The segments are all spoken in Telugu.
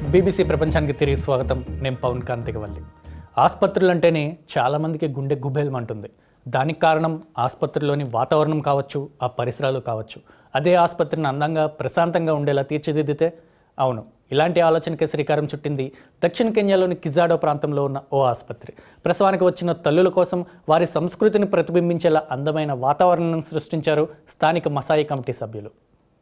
బీబీసీ ప్రపంచానికి తిరిగి స్వాగతం నేను పవన్ కాంత్ దిగవల్లి ఆసుపత్రులు అంటేనే చాలామందికి గుండె గుబేలమంటుంది దానికి కారణం ఆసుపత్రిలోని వాతావరణం కావచ్చు ఆ పరిసరాలు కావచ్చు అదే ఆసుపత్రిని అందంగా ప్రశాంతంగా ఉండేలా తీర్చిదిద్దితే అవును ఇలాంటి ఆలోచనకి శ్రీకారం చుట్టింది దక్షిణ కెన్యాలోని కిజాడో ప్రాంతంలో ఉన్న ఓ ఆసుపత్రి ప్రసవానికి వచ్చిన తల్లుల కోసం వారి సంస్కృతిని ప్రతిబింబించేలా అందమైన వాతావరణం సృష్టించారు స్థానిక మసాయి కమిటీ సభ్యులు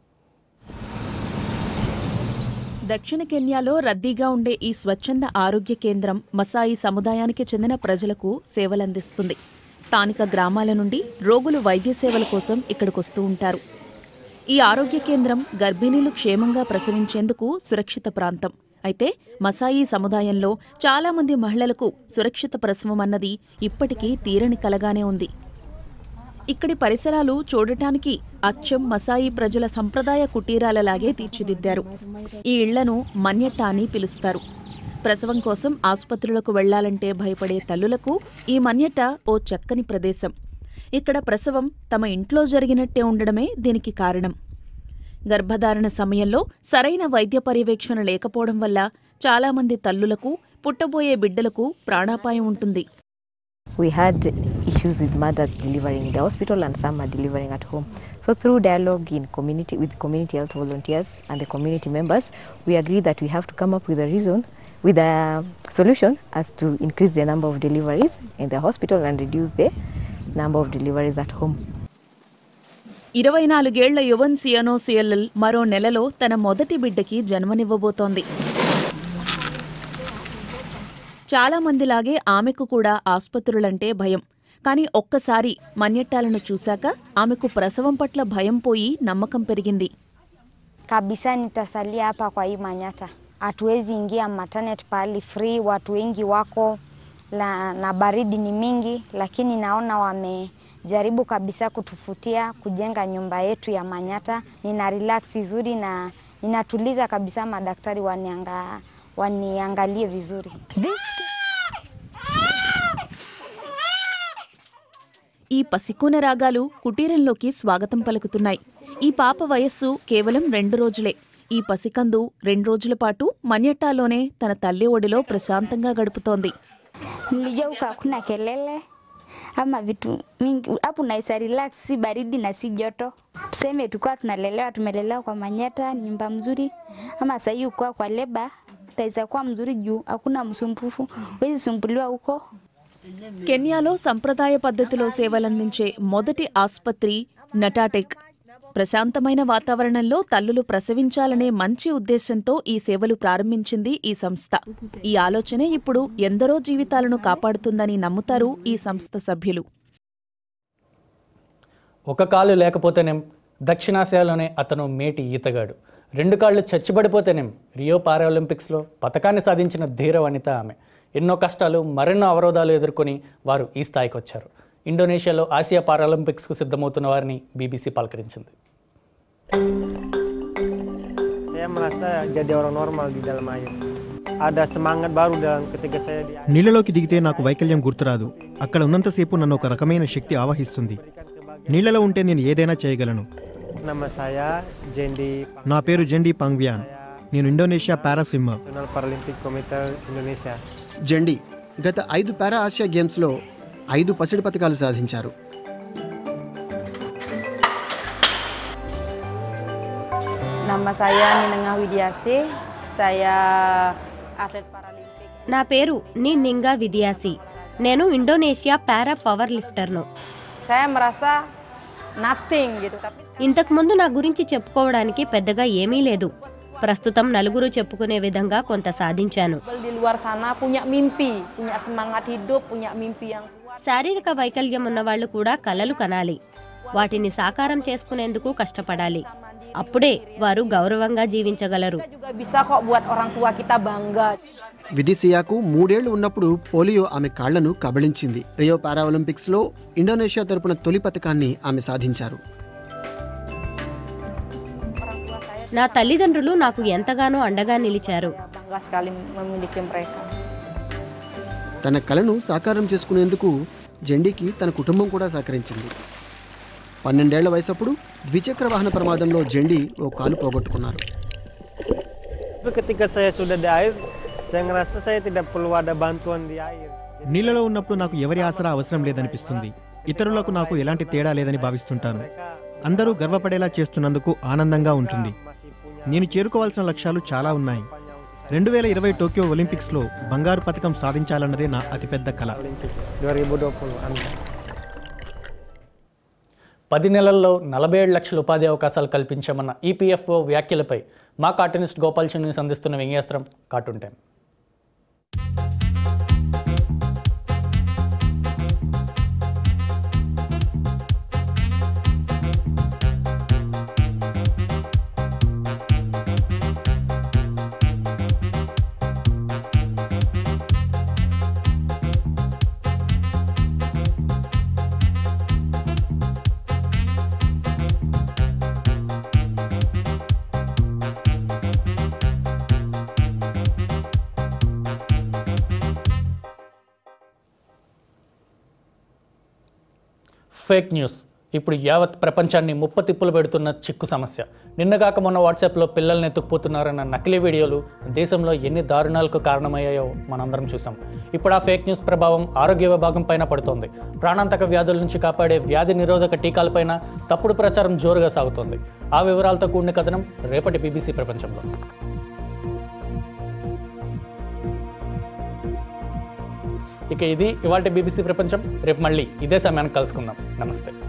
దక్షిణ కెన్యాలో రద్దీగా ఉండే ఈ స్వచ్ఛంద ఆరోగ్య కేంద్రం మసాయి సముదాయానికి చెందిన ప్రజలకు సేవలందిస్తుంది స్థానిక గ్రామాల నుండి రోగులు వైద్య సేవల కోసం ఇక్కడికొస్తూ ఉంటారు ఈ ఆరోగ్య కేంద్రం గర్భిణీలు క్షేమంగా ప్రసవించేందుకు సురక్షిత ప్రాంతం అయితే మసాయి సముదాయంలో చాలా మంది మహిళలకు సురక్షిత ప్రసవం అన్నది ఇప్పటికీ తీరని కలగానే ఉంది ఇక్కడి పరిసరాలు చూడటానికి అచ్చం మసాయి ప్రజల సంప్రదాయ కుటీరాలలాగే తీర్చిదిద్దారు ఈ ఇళ్లను మన్యట్ట అని పిలుస్తారు ప్రసవం కోసం ఆసుపత్రులకు వెళ్లాలంటే భయపడే తల్లులకు ఈ మన్యట్ట ఓ చక్కని ప్రదేశం ఇక్కడ ప్రసవం తమ ఇంట్లో జరిగినట్టే ఉండడమే దీనికి కారణం గర్భధారణ సమయంలో సరైన వైద్య పర్యవేక్షణ లేకపోవడం వల్ల చాలామంది తల్లులకు పుట్టబోయే బిడ్డలకు ప్రాణాపాయం ఉంటుంది we had issues with mothers delivering in the hospital and some are delivering at home. So through dialogue in community with community health volunteers and the community members, we agreed that we have to come up with a reason, with a solution as to increase the number of deliveries in the hospital and reduce the number of deliveries at home. ఇరవై నాలుగేళ్ల యువన్ సియనో సియల్లల్ మరో నెలలో తన మొదటి బిడ్డకి జన్మనివ్వబోతోంది చాలా మందిలాగే ఆమెకు కూడా ఆసుపత్రులంటే భయం కానీ ఒక్కసారి మన్యట్టాలను చూశాక ఆమెకు ప్రసవం పట్ల భయం పోయి నమ్మకం పెరిగింది kabisa nitasalia hapa kwa hii Manyata. Hatuwezi ingia maternity pahali free, watu wengi wako la, na baridi ni mingi, lakini naona wamejaribu kabisa kutufutia kujenga nyumba yetu ya Manyata. Nina relax vizuri na ninatuliza kabisa, madaktari wanianga, waniangalie vizuri. ఈ పసికూన రాగాలు కుటీరంలోకి స్వాగతం పలుకుతున్నాయి ఈ పాప వయస్సు కేవలం రెండు రోజులే ఈ పసికందు రెండు రోజుల పాటు మన్యట్టాలోనే తన తల్లి ఒడిలో ప్రశాంతంగా గడుపుతోంది Nilijua huko hakuna kelele ama vitu mingi hapo, unaisa relax, si baridi na si joto. Tuseme tulikuwa tunalelewa, tumelelewa kwa Manyata, ni nyumba mzuri, ama sahii ukuwa kwa leba utaweza kuwa mzuri juu hakuna msumbufu, huwezi sumbuliwa huko. కెన్యాలో సంప్రదాయ పద్ధతిలో సేవలందించే మొదటి ఆసుపత్రి నటాటెక్ ప్రశాంతమైన వాతావరణంలో తల్లులు ప్రసవించాలనే మంచి ఉద్దేశంతో ఈ సేవలు ప్రారంభించింది ఈ సంస్థ ఈ ఆలోచనే ఇప్పుడు ఎందరో జీవితాలను కాపాడుతుందని నమ్ముతారు ఈ సంస్థ సభ్యులు ఒక కాలు లేకపోతేనేం దక్షిణాసియాలోనే అతను మేటి ఈతగాడు రెండు కాళ్ళు చచ్చిపడిపోతేనేం రియో పారాలింపిక్స్లో పథకాన్ని సాధించిన ధీర వనిత ఆమె ఎన్నో కష్టాలు మరెన్నో అవరోధాలు ఎదుర్కొని వారు ఈ స్థాయికి వచ్చారు ఇండోనేషియాలో ఆసియా పారాలింపిక్స్కు సిద్ధమవుతున్న వారిని బీబీసీ పలకరించింది Saya merasa jadi orang normal di dalam air. Ada semangat baru dalam ketika saya di air. నీళ్లలోకి దిగితే నాకు వైకల్యం గుర్తురాదు అక్కడ ఉన్నంతసేపు నన్ను ఒక రకమైన శక్తి ఆవహిస్తుంది నీళ్లలో ఉంటే నేను ఏదైనా చేయగలను Nama saya Jendi నా పేరు జెండీ పాంగ్వియాన్ నేను Indonesia para swimmer Nasional Paralympic Komite Indonesia. Jendi గత ఐదు పారా ఆసియా గేమ్స్లో ఐదు పసిడి పథకాలు సాధించారు Nama saya Ninengah Widiasi. Saya atlet paralimpik. నా పేరు నీ నింగా విదియాసి నేను ఇండోనేషియా పారా పవర్ లిఫ్టర్ను Saya merasa nothing gitu, tapi ఇంతకుముందు నా గురించి చెప్పుకోవడానికి పెద్దగా ఏమీ లేదు ప్రస్తుతం నలుగురు చెప్పుకునే విధంగా కొంత సాధించాను di luar sana punya mimpi, punya semangat hidup, punya mimpi yang kuat. శారీరక వైకల్యం ఉన్నవాళ్లు కూడా కలలు కనాలి వాటిని సాకారం చేసుకునేందుకు కష్టపడాలి అప్పుడే వారు గౌరవంగా జీవించగలరు Kita juga bisa kok buat orang tua kita bangga. విదిసియాకు మూడేళ్లు ఉన్నప్పుడు పోలియో ఆమె కాళ్లను కబళించింది రియో పారా ఒలింపిక్స్లో ఇండోనేషియా తరపున తొలి పథకాన్ని ఆమె సాధించారు నా తల్లిదండ్రులు నాకు ఎంతగానో అండగా నిలిచారు Bangga sekali memiliki mereka. తన కలను సాకారం చేసుకునేందుకు జెండీకి తన కుటుంబం కూడా సహకరించింది పన్నెండేళ్ల వయసప్పుడు ద్విచక్ర వాహన ప్రమాదంలో జెండీ ఓ కాలు పోగొట్టుకున్నారు Tapi ketika saya sudah di air, saya ngerasa saya tidak perlu ada bantuan di air. నీళ్లలో ఉన్నప్పుడు నాకు ఎవరి ఆసరా అవసరం లేదనిపిస్తుంది ఇతరులకు నాకు ఎలాంటి తేడా లేదని భావిస్తుంటాను అందరూ గర్వపడేలా చేస్తున్నందుకు ఆనందంగా ఉంటుంది నేను చేరుకోవాల్సిన లక్ష్యాలు చాలా ఉన్నాయి రెండు వేల ఇరవై టోక్యో ఒలింపిక్స్లో బంగారు పథకం సాధించాలన్నదే నా అతిపెద్ద కళ 2020 Anda. పది నెలల్లో నలభై ఏడు లక్షల ఉపాధి అవకాశాలు కల్పించామన్న ఈపీఎఫ్ఓ వ్యాఖ్యలపై మా కార్టూనిస్ట్ గోపాల్ చంద్ని సంధిస్తున్న వ్యంగ్యాస్త్రం కార్టూన్ టైం ఫేక్ న్యూస్ ఇప్పుడు యావత్ ప్రపంచాన్ని ముప్పతిప్పులు పెడుతున్న చిక్కు సమస్య నిన్నగాక మొన్న వాట్సాప్లో పిల్లల్ని ఎత్తుకుపోతున్నారన్న నకిలీ వీడియోలు దేశంలో ఎన్ని దారుణాలకు కారణమయ్యాయో మనందరం చూసాం ఇప్పుడు ఆ ఫేక్ న్యూస్ ప్రభావం ఆరోగ్య విభాగం పైన పడుతోంది ప్రాణాంతక వ్యాధుల నుంచి కాపాడే వ్యాధి నిరోధక టీకాలపైన తప్పుడు ప్రచారం జోరుగా సాగుతోంది ఆ వివరాలతో కూడిన కథనం రేపటి బీబీసీ ప్రపంచంలో ఇక ఇది ఇవాళ బీబీసీ ప్రపంచం రేపు మళ్ళీ ఇదే సమయానికి కలుసుకుందాం నమస్తే